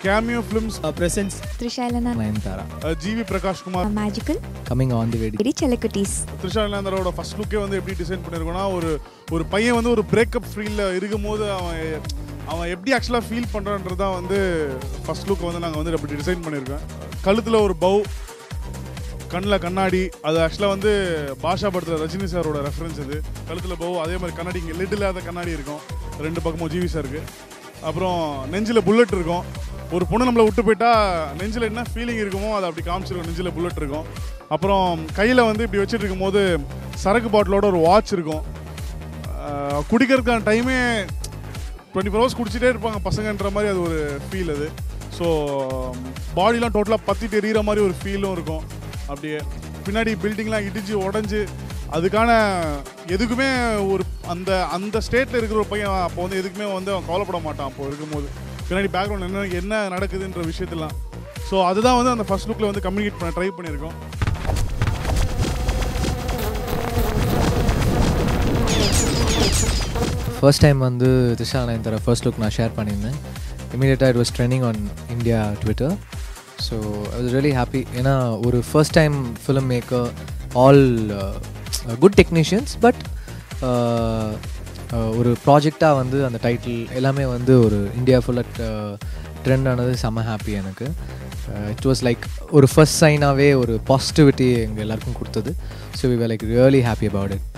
cameo films presents Trisha இல்லைனா Nayanthara GV Prakash Kumar magical coming on the வெடி வெடி செல்லக்குட்டீஸ் த்ரிஷா இல்லாந்தரோட ஃபர்ஸ்ட் லுக்கே வந்து எப்படி டிசைன் பண்ணியிருக்கோம்னா ஒரு ஒரு பையன் வந்து ஒரு பிரேக்கப் ஃபீல்டில் இருக்கும்போது அவன் அவன் எப்படி ஆக்சுவலாக ஃபீல் பண்ணுறான்றதான் வந்து ஃபர்ஸ்ட் லுக் வந்து நாங்கள் வந்து அப்படி டிசைன் பண்ணியிருக்கோம் கழுத்தில் ஒரு பவு கண்ணில் கண்ணாடி அது ஆக்சுவலாக வந்து பாஷா படத்தில் ரஜினி சாரோட ரெஃபரன்ஸ் இது கழுத்தில் பவு அதே மாதிரி கண்ணாடி இங்கே லிட் இல்லாத கண்ணாடி இருக்கும் ரெண்டு பக்கமும் ஜிவி சாருக்கு அப்புறம் நெஞ்சில் புல்லட் இருக்கும் ஒரு பொண்ணு நம்மளை விட்டு போயிட்டா நெஞ்சில் என்ன ஃபீலிங் இருக்குமோ அதை அப்படி காமிச்சிருக்கும் நெஞ்சில் புல்லட் இருக்கும் அப்புறம் கையில் வந்து இப்படி வச்சுட்டு இருக்கும்போது சரக்கு பாட்டிலோட ஒரு வாட்ச் இருக்கும் ஆஹ் குடிக்கிறதுக்கான டைமே டுவெண்ட்டி ஃபோர் ஹவர்ஸ் குடிச்சிட்டே இருப்பாங்க பசங்கன்ற மாதிரி அது ஒரு ஃபீல் அது ஸோ பாடிலாம் டோட்டலாக பற்றிட்டு எரியிற மாதிரி ஒரு ஃபீலும் இருக்கும் அப்படியே பின்னாடி பில்டிங்லாம் இடிஞ்சு உடஞ்சி அதுக்கான எதுக்குமே ஒரு அந்த அந்த ஸ்டேட்டில் இருக்கிற ஒரு பையன் அப்போ வந்து எதுக்குமே வந்து அவன் கவலைப்பட மாட்டான் அப்போ இருக்கும்போது பின்னாடி பேக்ரவுண்ட் என்ன என்ன நடக்குதுன்ற விஷயத்தெல்லாம் ஸோ அதுதான் வந்து அந்த ஃபர்ஸ்ட் லுக்கில் வந்து கம்யூனிகேட் பண்ண ட்ரை பண்ணியிருக்கோம் ஃபர்ஸ்ட் டைம் வந்து திஷா நயன்தாரா ஃபர்ஸ்ட் லுக் நான் ஷேர் பண்ணியிருந்தேன் இமீடியட்டாக it was trending on India Twitter so I was really happy ஏன்னா ஒரு first time film maker all good technicians but ஒரு ப்ராஜெக்டாக வந்து அந்த டைட்டில் எல்லாமே வந்து ஒரு இந்தியா ஃபுல்லாக ட்ரெண்ட் ஆனது செம்ம ஹாப்பி எனக்கு இட் வாஸ் லைக் ஒரு ஃபர்ஸ்ட் சைனாகவே ஒரு பாசிட்டிவிட்டி எங்கள் எல்லாருக்கும் கொடுத்தது so we like really happy about it